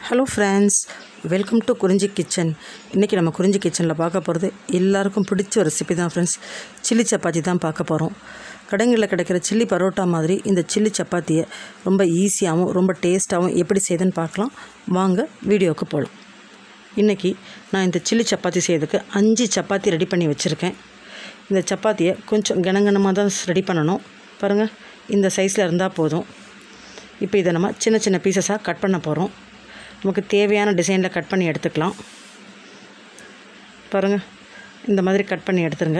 hello friends welcome to Kurinji kitchen இன்றைக்கி நம்ம குறிஞ்சி கிச்சனில் பார்க்க போகிறது எல்லாருக்கும் பிடிச்ச ஒரு ரெசிபி தான் ஃப்ரெண்ட்ஸ் சில்லி சப்பாத்தி தான் பார்க்க போகிறோம் கடைகளில் கிடைக்கிற சில்லி பரோட்டா மாதிரி இந்த சில்லி சப்பாத்தியை ரொம்ப ஈஸியாகவும் ரொம்ப டேஸ்ட்டாகவும் எப்படி செய்யுதுன்னு பார்க்கலாம் வாங்க வீடியோவுக்கு போகலாம் இன்றைக்கி நான் இந்த சில்லி சப்பாத்தி செய்யறதுக்கு அஞ்சு சப்பாத்தி ரெடி பண்ணி வச்சுருக்கேன் இந்த சப்பாத்தியை கொஞ்சம் கனகனமாக தான் ரெடி பண்ணணும் பாருங்கள் இந்த சைஸில் இருந்தால் போதும் இப்போ இதை நம்ம சின்ன சின்ன பீசஸாக கட் பண்ண போகிறோம் நமக்கு தேவையான டிசைனில் கட் பண்ணி எடுத்துக்கலாம் பாருங்கள் இந்த மாதிரி கட் பண்ணி எடுத்துருங்க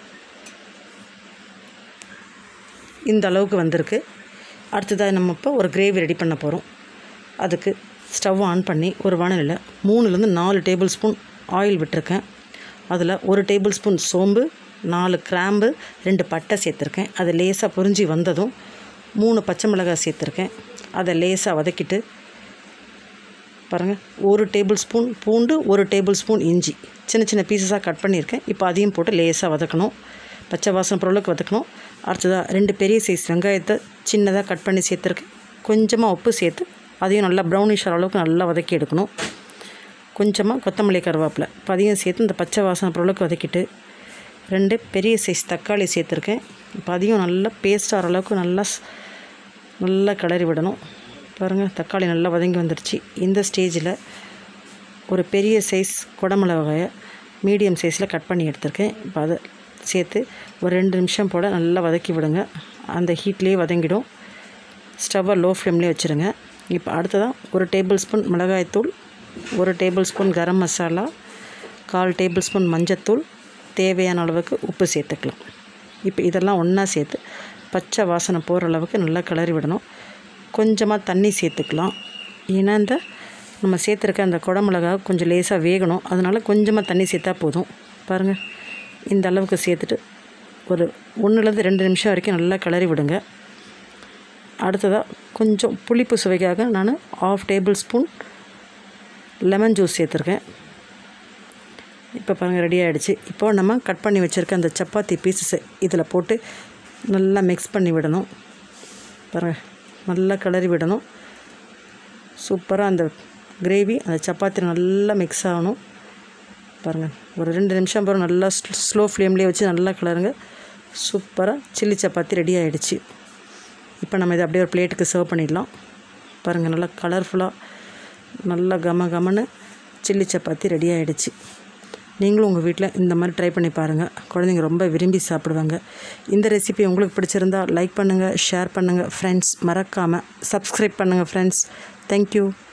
இந்த அளவுக்கு வந்திருக்கு அடுத்ததாக நம்ம இப்போ ஒரு கிரேவி ரெடி பண்ண போகிறோம் அதுக்கு ஸ்டவ் ஆன் பண்ணி ஒரு வானலில் மூணுலேருந்து நாலு டேபிள் ஸ்பூன் ஆயில் விட்டுருக்கேன் அதில் ஒரு டேபிள் ஸ்பூன் சோம்பு நாலு கிராம்பு ரெண்டு பட்டை சேர்த்துருக்கேன் அது லேசாக பொரிஞ்சு வந்ததும் மூணு பச்சை மிளகாய் சேர்த்துருக்கேன் அதை லேசாக வதக்கிட்டு பாருங்கள் ஒரு டேபிள் ஸ்பூன் பூண்டு ஒரு டேபிள் ஸ்பூன் இஞ்சி சின்ன சின்ன பீசஸாக கட் பண்ணியிருக்கேன் இப்போ அதையும் போட்டு லேசாக வதக்கணும் பச்சை வாசனை பொருளுக்கு வதக்கணும் அடுத்ததாக ரெண்டு பெரிய சைஸ் வெங்காயத்தை சின்னதாக கட் பண்ணி சேர்த்துருக்கேன் கொஞ்சமாக உப்பு சேர்த்து அதையும் நல்லா ப்ரௌனிஷ் அளவுக்கு நல்லா வதக்கி எடுக்கணும் கொஞ்சமாக கொத்தமல்லி கருவேப்பிலை இப்போ அதையும் சேர்த்து இந்த பச்சை வாசனை பொருளுக்கு வதக்கிட்டு ரெண்டு பெரிய சைஸ் தக்காளி சேர்த்துருக்கேன் இப்போ அதையும் நல்லா பேஸ்ட் ஆகிற அளவுக்கு நல்லா ஸ்- நல்லா கிளறி விடணும் பாருங்கள் தக்காளி நல்லா வதங்கி வந்துடுச்சு இந்த ஸ்டேஜில் ஒரு பெரிய சைஸ் குடமிளகாயை மீடியம் சைஸில் கட் பண்ணி எடுத்திருக்கேன் இப்போ அதை சேர்த்து ஒரு ரெண்டு நிமிஷம் போல் நல்லா வதக்கி விடுங்க அந்த ஹீட்லேயே வதங்கிடும் ஸ்டவ்வை லோ ஃப்ளேம்லேயே வச்சுருங்க இப்போ அடுத்ததாக ஒரு டேபிள் ஸ்பூன் மிளகாய்த்தூள் ஒரு டேபிள் ஸ்பூன் கரம் மசாலா கால் டேபிள் ஸ்பூன் மஞ்சத்தூள் தேவையான அளவுக்கு உப்பு சேர்த்துக்கலாம் இப்போ இதெல்லாம் ஒன்றா சேர்த்து பச்சை வாசனை போகிற அளவுக்கு நல்லா கிளறி விடணும் கொஞ்சமாக தண்ணி சேர்த்துக்கலாம் ஏன்னா இந்த நம்ம சேர்த்துருக்க அந்த குடமிளகா கொஞ்சம் லேசாக வேகணும் அதனால் கொஞ்சமாக தண்ணி சேர்த்தா போதும் பாருங்கள் இந்த அளவுக்கு சேர்த்துட்டு ஒரு ஒன்றுலேருந்து ரெண்டு நிமிஷம் வரைக்கும் நல்லா கிளறி விடுங்க அடுத்ததாக கொஞ்சம் புளிப்பு சுவைக்காக நான் half table spoon lemon juice சேர்த்துருக்கேன் இப்போ பாருங்கள் ரெடி ஆகிடுச்சு இப்போ நம்ம கட் பண்ணி வச்சுருக்க அந்த சப்பாத்தி பீசஸை இதில் போட்டு நல்லா மிக்ஸ் பண்ணி விடணும் பாருங்கள் நல்லா கிளறி விடணும் சூப்பராக அந்த கிரேவி அந்த சப்பாத்தி நல்லா மிக்ஸ் ஆகணும் பாருங்கள் ஒரு ரெண்டு நிமிஷம் பிறகு நல்லா ஸ்லோ ஃப்ளேம்லேயே வச்சு நல்லா கிளறுங்க சூப்பராக சில்லி சப்பாத்தி ரெடி ஆகிடுச்சு இப்போ நம்ம இதை அப்படியே ஒரு பிளேட்டுக்கு சர்வ் பண்ணிடலாம் பாருங்கள் நல்லா கலர்ஃபுல்லாக நல்லா கம கமன்னு சில்லி சப்பாத்தி ரெடி ஆகிடுச்சு நீங்களும் உங்கள் வீட்டில் இந்த மாதிரி ட்ரை பண்ணி பாருங்கள் குழந்தைங்க ரொம்ப விரும்பி சாப்பிடுவாங்க இந்த ரெசிபி உங்களுக்கு பிடிச்சிருந்தா லைக் பண்ணுங்கள் ஷேர் பண்ணுங்கள் ஃப்ரெண்ட்ஸ் மறக்காமல் சப்ஸ்கிரைப் பண்ணுங்கள் ஃப்ரெண்ட்ஸ் தேங்க்யூ